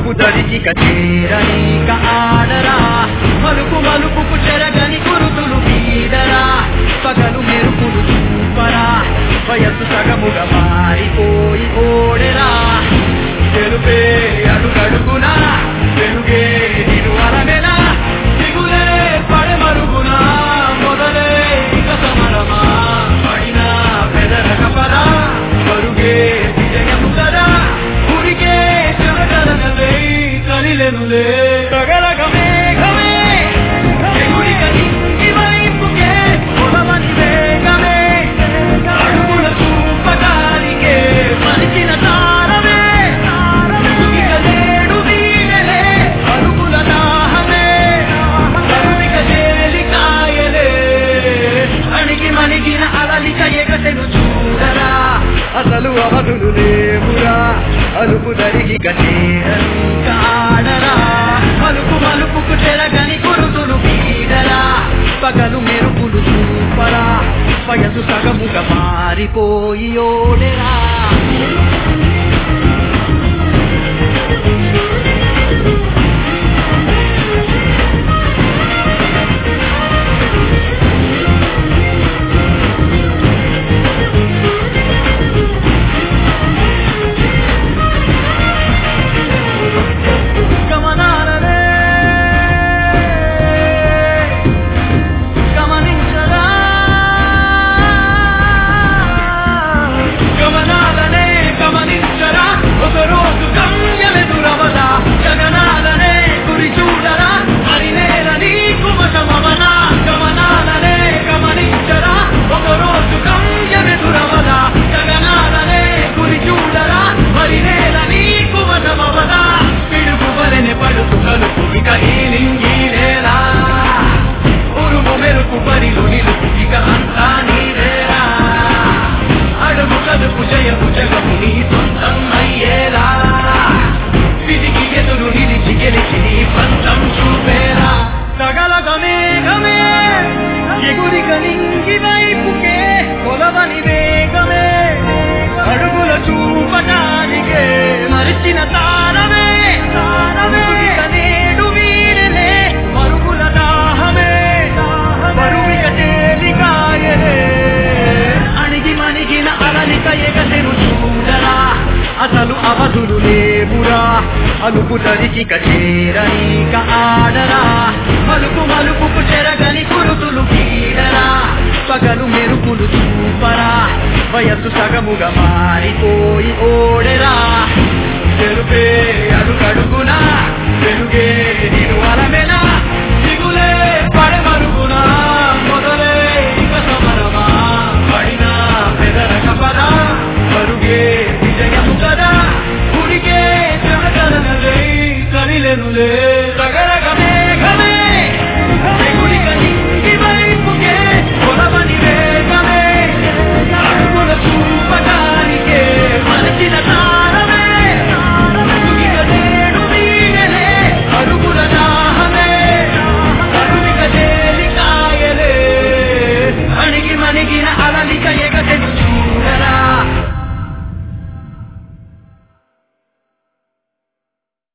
అలుపు దరికి చేరనీక ఆడరా మలుపు మలుపుకు చెరగని గురుతులు వీడరా పగలు మెరుపులు చూపరా వయస్సు సగముగా మారిపోయి ఓడెరా తెలుపే అడుగడుగునా వెలుగే నిను అలమెనా దిగులే పడమరుగునా మొదలే ఇక సమరమా పడినా పెదరకపరా పరుగే విజయము కదా ఉరికే చెరగలగలే కలిలెనులే తగలగ మేఘమే ఎగురిక నింగి వైపుకే పొలవని వేగమే అడుగుల చూపటానికే మలిచిన తారమే ఇక లేడు వీడలే అడుగుల దాహమే కరుణిక చేలికాయలే అణిగి మణిగిన అలలిక ఎగసెను చూడరా అసలు అవధులు లేవురా అలుపు దరిగి కాడరా మలుపు మలుపుకు చెరగని గురుతులు పీడరా పగలు మెరుపులు చూపరా వయసు సగముగా మారిపోయి ఓడెరా గమనాలనే గమనించరా గమనాలనే గమనించరా ఒకరోజు గమ్యమెదురవదా గగనాలనే గురి చూడరా మరి నేల నీకు వశమవనా గమనాలనే గమనించరా ఒకరోజు గమ్యమెదురవదా గగనాలనే గురి చూడరా మరి నేల నీకు వశమవదా పిడుగు వలెనే పడుతు కలుపు ఇక ఈ నింగిలేలా ఉరుము మెరుపు పరిలు నిలుపు ఇక అంతా నీవేరా అడుగు కదుపు జయము జగము నీ సొంతం అయ్యేలా విధికి ఎదురు నిలిచి గెలిచి నీ పంచం చూపేరా తగలగ మేఘమే ఎగురిక నింగి వైపుకే కొలవని వేగమే అడుగుల చూపటానికే మరిచిన తారమే ఇక నేడు వీడలే మరుగుల దాహమే బరువిక తేలికాయలే అణిగి మణిగిన అలలిక ఎగసెను చూడరా అసలు అవధులు లేవురా అలుపు దరికి చేరనీక ఆడరా మలుపు మలుపుకు చెరగని కురుతులు పీడరా పగలు మెరుపులు చూపరా వయస్సు సగముగా మారిపోయి ఓడెరా తెలుపే అడుగడుగునా వెలుగే